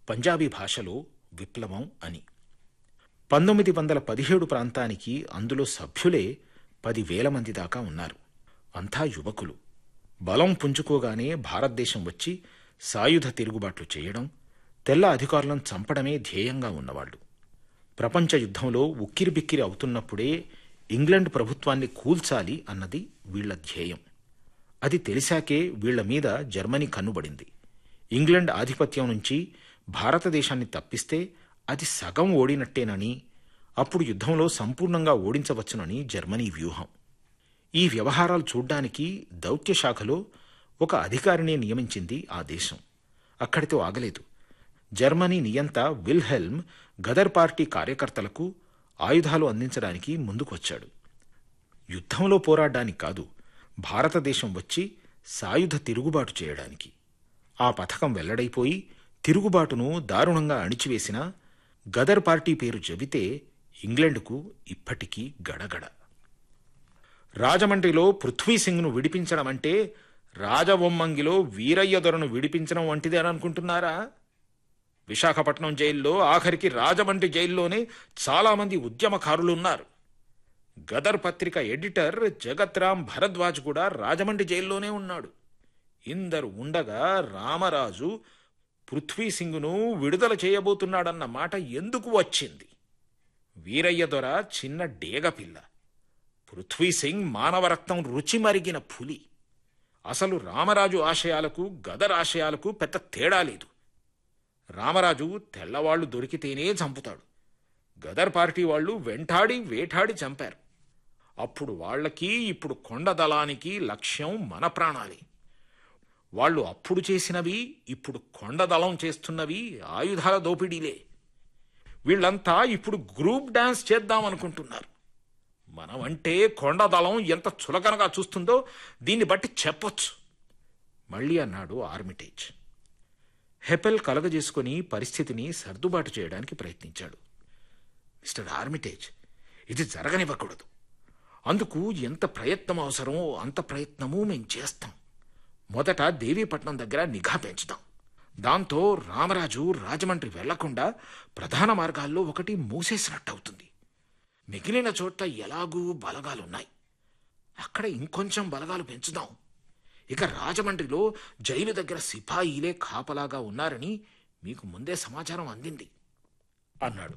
పంజాబీ భాషలో విప్లవం అని పంతొమ్మిది వందల పదిహేడు ప్రాంతానికి అందులో సభ్యులే పదివేల మంది దాకా ఉన్నారు అంతా యువకులు బలం పుంజుకోగానే భారతదేశం వచ్చి సాయుధ తిరుగుబాట్లు చేయడం తెల్ల అధికారులను చంపడమే ధ్యేయంగా ఉన్నవాళ్లు ప్రపంచ యుద్ధంలో ఉక్కిరిబిక్కిరి అవుతున్నప్పుడే ఇంగ్లండ్ ప్రభుత్వాన్ని కూల్చాలి అన్నది వీళ్ల ధ్యేయం అది తెలిసాకే వీళ్ల మీద జర్మనీ కన్నుబడింది ఇంగ్లండ్ ఆధిపత్యం నుంచి భారతదేశాన్ని తప్పిస్తే అది సగం ఓడినట్టేనని అప్పుడు యుద్ధంలో సంపూర్ణంగా ఓడించవచ్చునని జర్మనీ వ్యూహం ఈ వ్యవహారాలు చూడ్డానికి దౌత్య శాఖలో ఒక అధికారిని నియమించింది ఆ దేశం అక్కడితో ఆగలేదు జర్మనీ నియంత విల్హెల్మ్ గదర్ పార్టీ కార్యకర్తలకు ఆయుధాలు అందించడానికి ముందుకొచ్చాడు యుద్ధంలో పోరాడ్డానికి కాదు భారతదేశం వచ్చి సాయుధ తిరుగుబాటు చేయడానికి ఆ పథకం వెల్లడైపోయి తిరుగుబాటును దారుణంగా అణిచివేసిన గదర్ పార్టీ పేరు చెబితే ఇంగ్లండ్కు ఇప్పటికీ గడగడ రాజమండ్రిలో పృథ్వీసింగ్ను విడిపించడం అంటే రాజబొమ్మంగిలో వీరయ్య దొరను విడిపించడం వంటిదే అని అనుకుంటున్నారా విశాఖపట్నం జైల్లో ఆఖరికి రాజమండ్రి జైల్లోనే చాలామంది ఉద్యమకారులున్నారు గదర్ పత్రిక ఎడిటర్ జగత్రామ్ భరద్వాజ్ కూడా రాజమండ్రి జైల్లోనే ఉన్నాడు ఇందరు ఉండగా రామరాజు పృథ్వీసింగ్ను విడుదల చేయబోతున్నాడన్న మాట ఎందుకు వచ్చింది వీరయ్య దొర చిన్న డేగపిల్ల పృథ్వీసింగ్ మానవ రక్తం రుచి మరిగిన పులి అసలు రామరాజు ఆశయాలకు గదర్ ఆశయాలకు పెద్ద తేడా లేదు రామరాజు తెల్లవాళ్లు దొరికితేనే చంపుతాడు గదర్ పార్టీ వాళ్ళు వెంటాడి వేటాడి చంపారు అప్పుడు వాళ్ళకి ఇప్పుడు కొండ దళానికి లక్ష్యం మన ప్రాణాలే వాళ్ళు అప్పుడు చేసినవి ఇప్పుడు కొండ దళం చేస్తున్నవి ఆయుధాల దోపిడీలే వీళ్ళంతా ఇప్పుడు గ్రూప్ డాన్స్ చేద్దామనుకుంటున్నారు మనమంటే కొండ దళం ఎంత చులకనగా చూస్తుందో దీన్ని బట్టి చెప్పొచ్చు మళ్ళీ అన్నాడు ఆర్మిటేజ్ హెపెల్ కలగజేసుకుని పరిస్థితిని సర్దుబాటు చేయడానికి ప్రయత్నించాడు మిస్టర్ ఆర్మిటేజ్ ఇది జరగనివ్వకూడదు అందుకు ఎంత ప్రయత్నం అవసరమో అంత ప్రయత్నము మేం చేస్తాం మొదట దేవీపట్నం దగ్గర నిఘా పెంచుతాం దాంతో రామరాజు రాజమండ్రి వెళ్లకుండా ప్రధాన మార్గాల్లో ఒకటి మూసేసినట్టవుతుంది మిగిలిన చోట్ల ఎలాగూ బలగాలున్నాయి అక్కడ ఇంకొంచెం బలగాలు పెంచుదాం ఇక రాజమండ్రిలో జైలు దగ్గర సిపాయిలే కాపలాగా ఉన్నారని మీకు ముందే సమాచారం అందింది అన్నాడు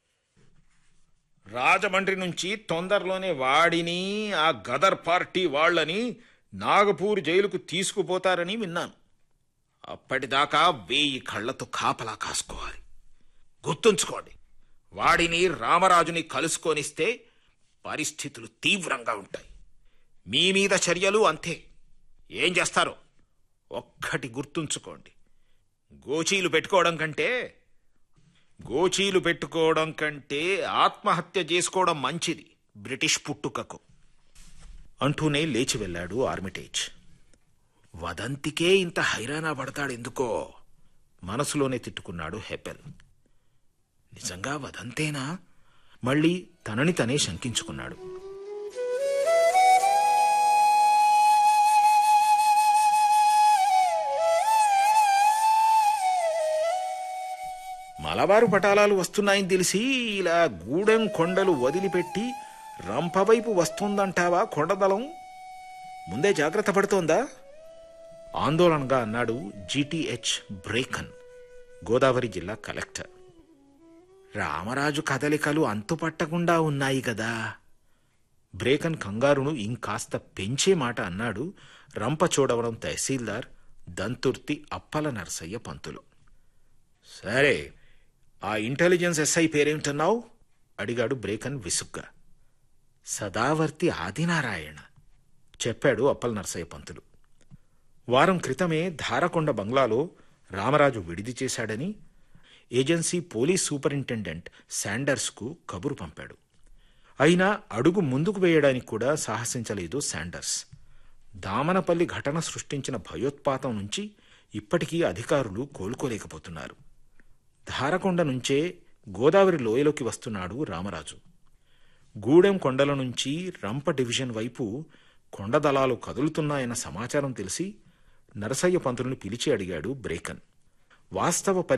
రాజమండ్రి నుంచి తొందరలోనే వాడిని ఆ గదర్ పార్టీ వాళ్ళని నాగపూర్ జైలుకు తీసుకుపోతారని విన్నాను అప్పటిదాకా వేయి కళ్ళతో కాపలా కాసుకోవాలి గుర్తుంచుకోండి వాడిని రామరాజుని కలుసుకొనిస్తే పరిస్థితులు తీవ్రంగా ఉంటాయి మీ మీద చర్యలు అంతే ఏం చేస్తారో ఒక్కటి గుర్తుంచుకోండి గోచీలు పెట్టుకోవడం కంటే గోచీలు పెట్టుకోవడం కంటే ఆత్మహత్య చేసుకోవడం మంచిది బ్రిటిష్ పుట్టుకకు అంటూనే లేచి వెళ్ళాడు ఆర్మిటేజ్ వదంతికే ఇంత హైరానా పడతాడెందుకో మనసులోనే తిట్టుకున్నాడు హెపెల్ నిజంగా వదంతేనా మళ్ళీ తనని తనే శంకించుకున్నాడు మలబారు పటాలాలు వస్తున్నాయని తెలిసి ఇలా గూడెం కొండలు వదిలిపెట్టి రంపవైపు వస్తుందంటావా కొండదళం ముందే జాగ్రత్త పడుతోందా ఆందోళనగా అన్నాడు జీటీహెచ్ బ్రేకన్ గోదావరి జిల్లా కలెక్టర్ రామరాజు కదలికలు అంతుపట్టకుండా ఉన్నాయి కదా బ్రేకన్ కంగారును ఇంకాస్త పెంచే మాట అన్నాడు రంపచోడవరం తహసీల్దార్ దంతుర్తి అప్పల నరసయ్య పంతులు సరే ఆ ఇంటెలిజెన్స్ ఎస్ఐ పేరేమిటన్నావు అడిగాడు బ్రేకన్ విసుగ్గా సదావర్తి ఆదినారాయణ చెప్పాడు అప్పల నరసయ్య పంతులు వారం క్రితమే ధారకొండ బంగ్లాలో రామరాజు విడిది చేశాడని ఏజెన్సీ పోలీస్ సూపరింటెండెంట్ శాండర్స్కు కబురు పంపాడు అయినా అడుగు ముందుకు వేయడానికి కూడా సాహసించలేదు శాండర్స్ దామనపల్లి ఘటన సృష్టించిన భయోత్పాతం నుంచి ఇప్పటికీ అధికారులు కోలుకోలేకపోతున్నారు ధారకొండ నుంచే గోదావరి లోయలోకి వస్తున్నాడు రామరాజు గూడెం కొండల నుంచి రంప డివిజన్ వైపు కొండదళాలు కదులుతున్నాయన్న సమాచారం తెలిసి నరసయ్య పంతులను పిలిచి అడిగాడు బ్రేకన్ వాస్తవ